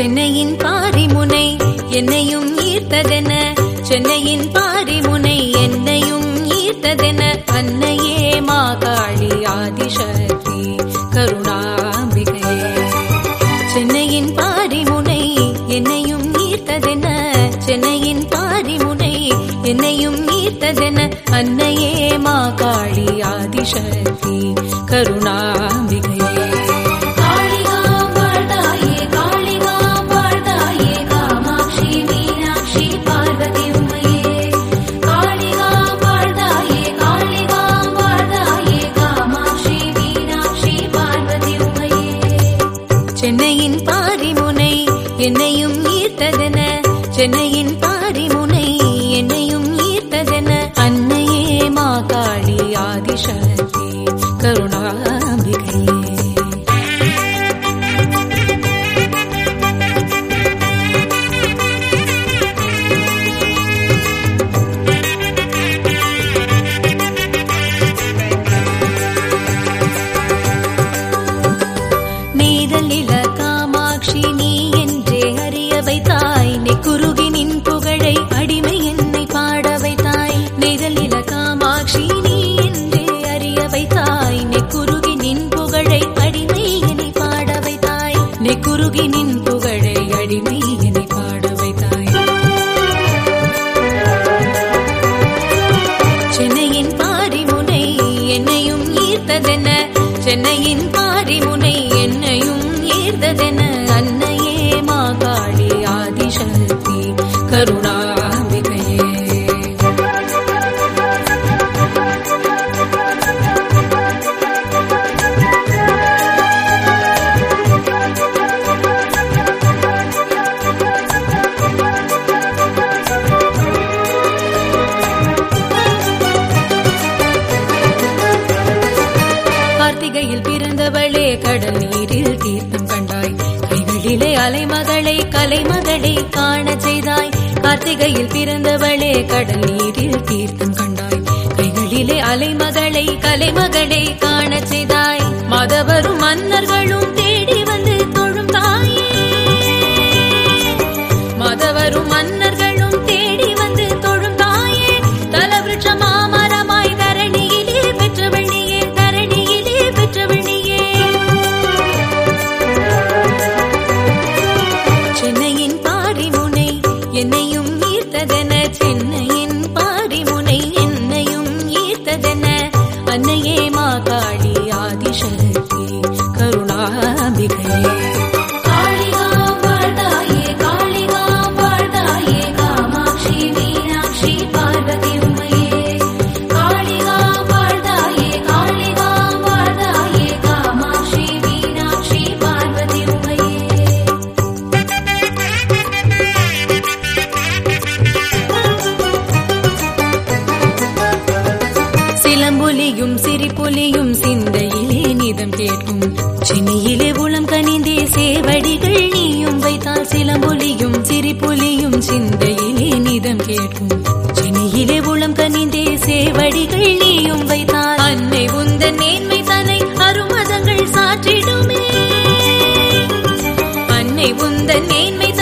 சென்னையின் பாரிமுனை என்னையும் ஈர்த்ததென சென்னையின் பாரிமுனை என்னையும் ஈர்த்ததென அன்னையே மாகாளி ஆதிசக்தி கருணாம்பிகையே சென்னையின் பாரிமுனை என்னையும் ஈர்த்ததென சென்னையின் பாரிமுனை என்னையும் ஈர்த்ததென அன்னையே மாகாளி ஆதிசக்தி கருணாம்பிகையே காளிகா வாழ்தாயே காளிகா வாழ்தாயே காமாட்சி மீனாட்சி பார்வதி உமையே காளிகா வாழ்தாயே காளிகா வாழ்தாயே காமாட்சி மீனாட்சி பார்வதி உமையே சென்னையின் பாரிமுனை என்னையும் ஈர்த்ததென சென்னையின் பாரிமுனை என்னையும் ஈர்த்ததென அன்னையே மாகாளி ஆதிசக்தி கருணாம்பிகையே நீதலில காமாட்சி நீ என்றே அறிய வைத்தாய் நெ குருகி நின் புகழை அடிமை என்னை பாட வைத்தாய் நீதலில காமாட்சி நீ என்றே அறிய வைத்தாய் நெ குருகி நின் புகழை அடிமை என்னை பாட வைத்தாய் நெ குருகி நின் புகழை அடிமை என்னை பாட வைத்தாய் சென்னையின் பாரிமுனை என்னையும் ஈர்த்ததென சென்னையின் பாரிமுனை என்னையும் ஈர்த்ததென அன்னையே மாகாளி ஆதிசக்தி கருணாம்பிகையே கார்த்திகையில் பிறந்தவளே கடல் நீரில் தீர்த்தம் கண்டாய் கைகளிலே அலைமகளை கலைமகளை காணச் செய்தாய் கார்த்திகையில் பிறந்தவளே கடல் நீரில் தீர்த்தம் கண்டாய் கைகளிலே அலைமகளை கலைமகளை காணச் செய்தாய் மதவரும் மன்னர்களும் தேடி வந்து தொழும் தாயே மதவரும் மன்னர்களும் தேடி வந்து தொழும் தாயே தலவிருட்ச மாமரமாய் தரணியிலே பெற்றவள் நீயே தரணியிலே பெற்றவள் நீயே சென்னையின் பாரிமுனை என்னையும் ஈர்த்ததென சென்னையின் பாரிமுனை என்னையும் ஈர்த்ததென அன்னையே மாகாளி ஆதிசக்தி கருணாம்பிகையே காளிகா வாழ்தாயே காளிகா வாழ்தாயே காமாட்சி மீனாட்சி பார்வதி உமையே காளிகா வாழ்தாயே காளிகா வாழ்தாயே காமாட்சி மீனாட்சி பார்வதி உமையே சிலம்பொலியும் சிரிப்பொலியும் சிந்தையிலே நிதம் கேட்கும் சென்னையிலே உளம் கனிந்தே சேவடிகள் நீயும் வைத்தால் சிலம்பொலியும் சிரிப்பொலியும் சிந்தையிலே நிதம் கேட்கும் சென்னையிலே உளம் கனிந்தே சேவடிகள் நீயும் வைத்தால் அன்னை உந்தன் மேன்மை தனை அருமதங்கள் சாற்றிடுமே அன்னை உந்தன் மேன்மை